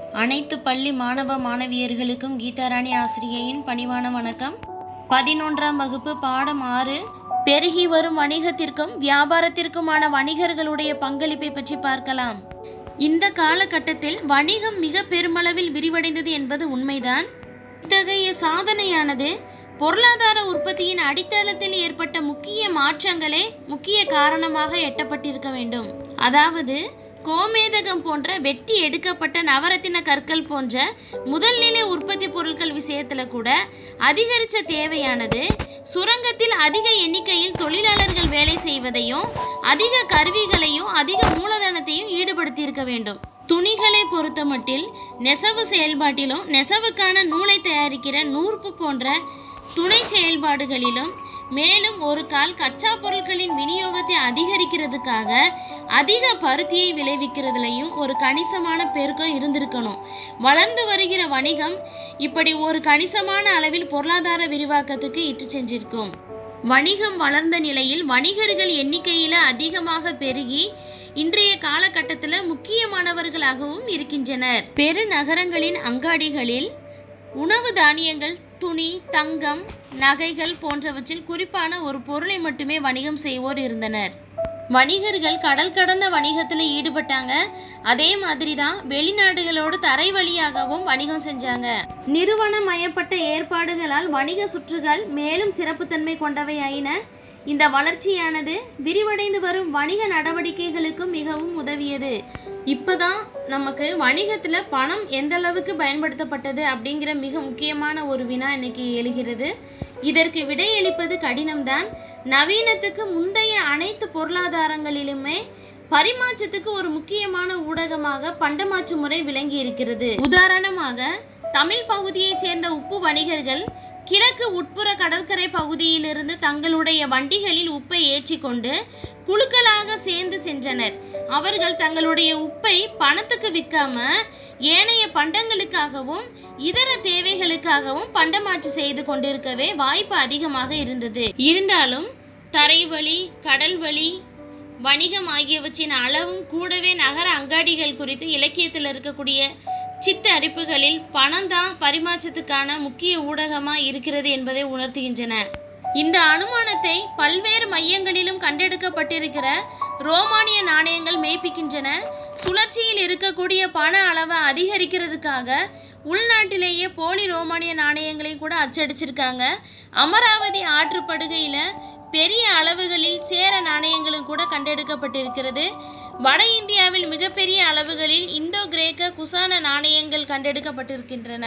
அனைத்து பள்ளி மாணவ மாணவியர்களுக்கும் கீதாராணி ஆசிரியையின் பணிவான வணக்கம் பதினொன்றாம் வகுப்பு பாடம் ஆறு பெருகி வரும் வணிகத்திற்கும் வியாபாரத்திற்குமான வணிகர்களுடைய பங்களிப்பை பற்றி பார்க்கலாம் இந்த காலகட்டத்தில் வணிகம் மிக பெருமளவில் விரிவடைந்தது என்பது உண்மைதான் இத்தகைய சாதனையானது பொருளாதார உற்பத்தியின் அடித்தளத்தில் ஏற்பட்ட முக்கிய மாற்றங்களே முக்கிய காரணமாக எட்டப்பட்டிருக்க வேண்டும் அதாவது கோமேதகம் போன்ற வெட்டி எடுக்கப்பட்ட நவரத்தின கற்கள் போன்ற முதல்நிலை உற்பத்தி பொருட்கள் விஷயத்துல கூட அதிகரித்த தேவையானது சுரங்கத்தில் அதிக எண்ணிக்கையில் தொழிலாளர்கள் வேலை செய்வதையும் அதிக கருவிகளையும் அதிக மூலதனத்தையும் ஈடுபடுத்தியிருக்க வேண்டும் துணிகளை பொறுத்தமட்டில் நெசவு செயல்பாட்டிலும் நெசவுக்கான நூலை தயாரிக்கிற நூற்பு போன்ற துணை செயல்பாடுகளிலும் மேலும் ஒரு கால் கச்சா பொருட்களின் விநியோகத்தை அதிகரிக்கிறதுக்காக அதிக பருத்தியை விளைவிக்கிறதுலையும் ஒரு கணிசமான பெருக்கம் இருந்திருக்கணும் வளர்ந்து வருகிற வணிகம் இப்படி ஒரு கணிசமான அளவில் பொருளாதார விரிவாக்கத்துக்கு இட்டு செஞ்சிருக்கும் வணிகம் வளர்ந்த நிலையில் வணிகர்கள் எண்ணிக்கையில் அதிகமாக பெருகி இன்றைய காலகட்டத்தில் முக்கியமானவர்களாகவும் இருக்கின்றனர் பெருநகரங்களின் அங்காடிகளில் உணவு தானியங்கள் துணி தங்கம் நகைகள் போன்றவற்றில் குறிப்பான ஒரு பொருளை மட்டுமே வணிகம் செய்வோர் இருந்தனர் வணிகர்கள் கடல் கடந்த வணிகத்தில் ஈடுபட்டாங்க அதே மாதிரி தான் வெளிநாடுகளோடு தரை வழியாகவும் வணிகம் செஞ்சாங்க நிறுவனமயப்பட்ட ஏற்பாடுகளால் வணிக சுற்றுகள் மேலும் சிறப்புத்தன்மை கொண்டவையாயின இந்த வளர்ச்சியானது விரிவடைந்து வரும் வணிக நடவடிக்கைகளுக்கும் மிகவும் உதவியது இப்போதான் நமக்கு வணிகத்தில் பணம் எந்த அளவுக்கு பயன்படுத்தப்பட்டது அப்படிங்கிற மிக முக்கியமான ஒரு வினா இன்னைக்கு எழுகிறது இதற்கு விடையளிப்பது கடினம்தான் நவீனத்துக்கு முந்தைய அனைத்து பொருளாதாரங்களிலுமே பரிமாற்றத்துக்கு ஒரு முக்கியமான ஊடகமாக பண்டமாற்று முறை விளங்கி இருக்கிறது உதாரணமாக தமிழ் பகுதியைச் சேர்ந்த உப்பு வணிகர்கள் கிழக்கு உட்புற கடற்கரை பகுதியிலிருந்து தங்களுடைய வண்டிகளில் உப்பை ஏற்றிக்கொண்டு குழுக்களாக சேர்ந்து சென்றனர் அவர்கள் தங்களுடைய உப்பை பணத்துக்கு விற்காம ஏனைய பண்டங்களுக்காகவும் இதர தேவைகளுக்காகவும் பண்டமாற்று செய்து கொண்டிருக்கவே வாய்ப்பு அதிகமாக இருந்தது இருந்தாலும் தரைவழி கடல் வழி வணிகம் ஆகியவற்றின் அளவும் கூடவே நகர அங்காடிகள் குறித்து இலக்கியத்தில் இருக்கக்கூடிய சித்த அரிப்புகளில் பணம் தான் பரிமாற்றத்துக்கான முக்கிய ஊடகமாக இருக்கிறது என்பதை உணர்த்துகின்றன இந்த அனுமானத்தை பல்வேறு மையங்களிலும் கண்டெடுக்கப்பட்டிருக்கிற ரோமானிய நாணயங்கள் மெய்ப்பிக்கின்றன சுழற்சியில் இருக்கக்கூடிய பண அளவை அதிகரிக்கிறதுக்காக உள்நாட்டிலேயே போலி ரோமானிய நாணயங்களை கூட அச்சடிச்சிருக்காங்க அமராவதி ஆற்றுப்படுகையில் பெரிய அளவுகளில் சேர நாணயங்களும் கூட கண்டெடுக்கப்பட்டிருக்கிறது வட இந்தியாவில் மிகப்பெரிய அளவுகளில் இந்தோ கிரேக்க குசான நாணயங்கள் கண்டெடுக்கப்பட்டிருக்கின்றன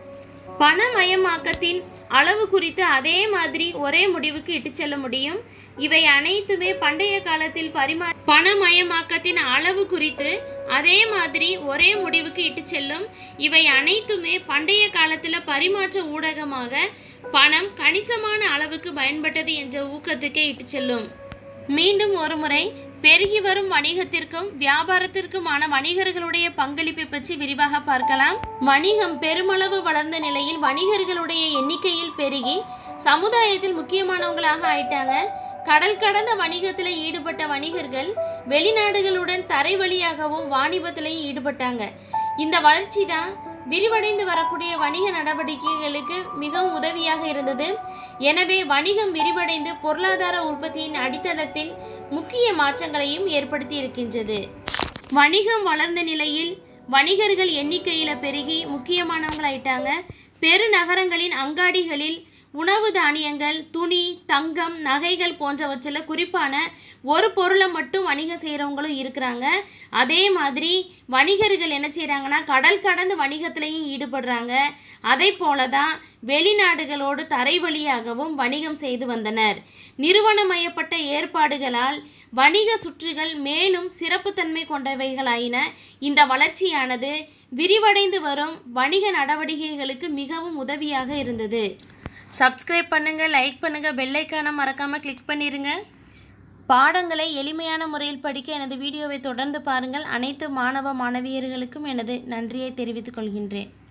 பணமயமாக்கத்தின் அளவு குறித்து அதே மாதிரி ஒரே முடிவுக்கு இட்டுச் செல்ல முடியும் இவை அனைத்துமே பண்டைய காலத்தில் பரிமா பணமயமாக்கத்தின் அளவு குறித்து அதே மாதிரி ஒரே முடிவுக்கு இட்டுச் செல்லும் இவை அனைத்துமே பண்டைய காலத்தில் பரிமாற்ற ஊடகமாக பணம் கணிசமான அளவுக்கு பயன்பட்டது என்ற ஊக்கத்துக்கே இட்டுச் செல்லும் மீண்டும் ஒருமுறை பெருகி வரும் வணிகத்திற்கும் வியாபாரத்திற்குமான வணிகர்களுடைய பங்களிப்பை பற்றி விரிவாக பார்க்கலாம் வணிகம் பெருமளவு வளர்ந்த நிலையில் வணிகர்களுடைய எண்ணிக்கையில் பெருகி சமுதாயத்தில் முக்கியமானவங்களாக ஆயிட்டாங்க கடல் கடந்த வணிகத்தில் ஈடுபட்ட வணிகர்கள் வெளிநாடுகளுடன் தரை வழியாகவும் வாணிபத்திலையும் ஈடுபட்டாங்க இந்த வளர்ச்சி தான் விரிவடைந்து வரக்கூடிய வணிக நடவடிக்கைகளுக்கு மிகவும் உதவியாக இருந்தது எனவே வணிகம் விரிவடைந்து பொருளாதார உற்பத்தியின் அடித்தளத்தில் முக்கிய மாற்றங்களையும் ஏற்படுத்தி இருக்கின்றது வணிகம் வளர்ந்த நிலையில் வணிகர்கள் எண்ணிக்கையில் பெருகி முக்கியமானவங்களாயிட்டாங்க பெருநகரங்களின் அங்காடிகளில் உணவு தானியங்கள் துணி தங்கம் நகைகள் போன்றவற்றில் குறிப்பான ஒரு பொருளை மட்டும் வணிகம் செய்கிறவங்களும் இருக்கிறாங்க அதே மாதிரி வணிகர்கள் என்ன செய்கிறாங்கன்னா கடல் கடந்து வணிகத்திலையும் ஈடுபடுறாங்க அதை போல தான் வெளிநாடுகளோடு தரை வழியாகவும் வணிகம் செய்து வந்தனர் நிறுவனமயப்பட்ட ஏற்பாடுகளால் வணிக சுற்றுகள் மேலும் சிறப்புத்தன்மை கொண்டவைகளாயின இந்த வளர்ச்சியானது விரிவடைந்து வரும் வணிக நடவடிக்கைகளுக்கு மிகவும் உதவியாக இருந்தது சப்ஸ்கிரைப் பண்ணுங்கள் லைக் பண்ணுங்கள் பெல்லைக்கான மறக்காமல் கிளிக் பண்ணிடுங்க பாடங்களை எளிமையான முறையில் படிக்க எனது வீடியோவை தொடர்ந்து பாருங்கள் அனைத்து மாணவ மாணவியர்களுக்கும் எனது நன்றியை தெரிவித்துக் கொள்கின்றேன்